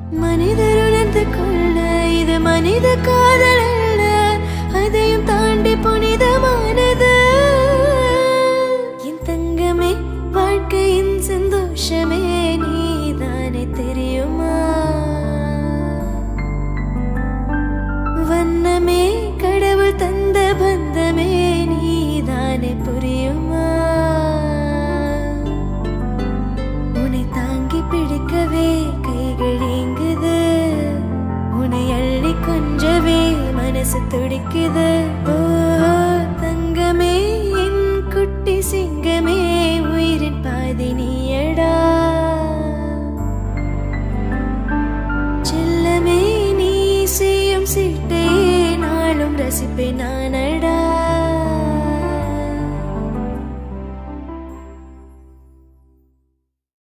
மனிதர் உணர்ந்து கொள்ள இது மனித காதல் அல்ல அதையும் தாண்டி புனிதமானது என் தங்கமே வாழ்க்கையின் சந்தோஷமே நீதானே தெரியுமா வண்ணமே கடவுள் தந்த பந்தமே நீதானே புரியுமா உன்னை தாங்கி பிடிக்கவே கைகள் ஏங்குது உன்னை அள்ளி கொஞ்சவே மனசு துடிக்குது ஓ தங்கமே என் குட்டி சிங்கமே உயிரின் பாதி நீயடா செல்லமே நீ செய்யும் சிட்டையே நாளும் ரசிப்பேன் நான்